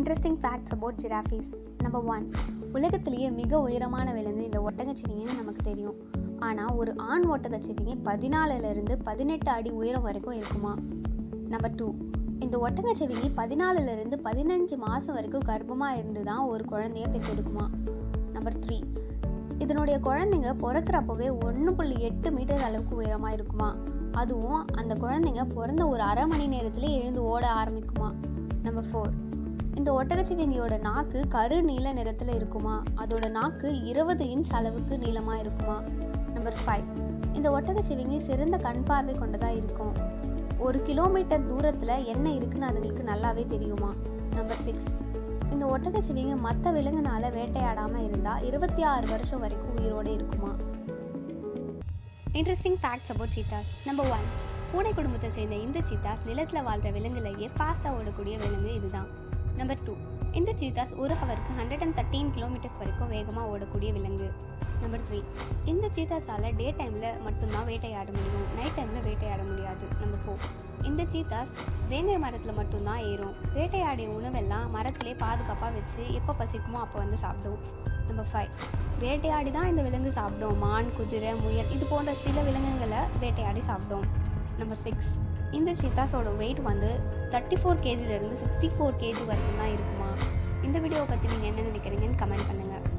interesting facts about giraffes number one உலகத்திலேயே மிக உயரமான விலங்கு இந்த ஒட்டகச்சிவிங்கின்னு நமக்கு தெரியும் ஆனால் ஒரு ஆண் ஒட்டகச்சிவிங்கி பதினாலுலேருந்து பதினெட்டு அடி உயரம் வரைக்கும் இருக்குமா நம்பர் டூ இந்த ஒட்டகச்சிவிங்கி பதினாலுலேருந்து பதினஞ்சு மாதம் வரைக்கும் கர்ப்பமாக இருந்து தான் ஒரு குழந்தைய பெற்றெடுக்குமா நம்பர் த்ரீ இதனுடைய குழந்தைங்க பிறக்கிறப்பவே ஒன்று புள்ளி எட்டு மீட்டர் அளவுக்கு உயரமாக இருக்குமா அதுவும் அந்த குழந்தைங்க பிறந்த ஒரு அரை மணி நேரத்தில் எழுந்து ஓட ஆரம்பிக்குமா நம்பர் ஃபோர் இந்த ஒட்டகச்சிவிங்கியோட நாக்கு கரு நீல நிறத்தில் இருக்குமா அதோட நாக்கு இருபது இன்ச் அளவுக்கு நீளமாக இருக்குமா நம்பர் ஃபைவ் இந்த ஒட்டகச்சிவிங்கி சிறந்த கண் பார்வை கொண்டதாக இருக்கும் ஒரு கிலோமீட்டர் தூரத்தில் என்ன இருக்குன்னு அதுங்களுக்கு நல்லாவே தெரியுமா நம்பர் சிக்ஸ் இந்த ஒட்டகச்சிவிங்கி மற்ற விலங்குனால வேட்டையாடாமல் இருந்தால் இருபத்தி ஆறு வருஷம் வரைக்கும் உயிரோடு இருக்குமா interesting facts about cheetahs number one பூனை குடும்பத்தை சேர்ந்த இந்த சீத்தாஸ் நிலத்தில் வாழ்கிற விலங்குலேயே ஃபாஸ்ட்டாக ஓடக்கூடிய விலங்கு இதுதான் நம்பர் டூ இந்த சீத்தாஸ் ஒரு ஹவருக்கு ஹண்ட்ரட் அண்ட் தேர்ட்டீன் கிலோமீட்டர்ஸ் வரைக்கும் வேகமாக ஓடக்கூடிய விலங்கு நம்பர் த்ரீ இந்த சீத்தாஸால் டே டைமில் மட்டும்தான் வேட்டையாட முடியும் நைட் டைமில் வேட்டையாட முடியாது நம்பர் ஃபோர் இந்த சீத்தாஸ் வேங்கை மரத்தில் மட்டும்தான் ஏறும் வேட்டையாடிய உணவெல்லாம் மரத்திலே பாதுகாப்பாக வச்சு எப்போ பசிக்குமோ அப்போ வந்து சாப்பிடும் நம்பர் ஃபைவ் வேட்டையாடி தான் இந்த விலங்கு சாப்பிடும் மான் குதிரை முயல் இது போன்ற சில விலங்குகளை வேட்டையாடி சாப்பிடும் நம்பர் சிக்ஸ் இந்த சீத்தாஸோட வெயிட் வந்து தேர்ட்டி ஃபோர் கேஜிலேருந்து சிக்ஸ்டி ஃபோர் கேஜி வரைக்கும் தான் இருக்குமா இந்த வீடியோவை பற்றி நீங்கள் என்ன நினைக்கிறீங்கன்னு கமெண்ட் பண்ணுங்கள்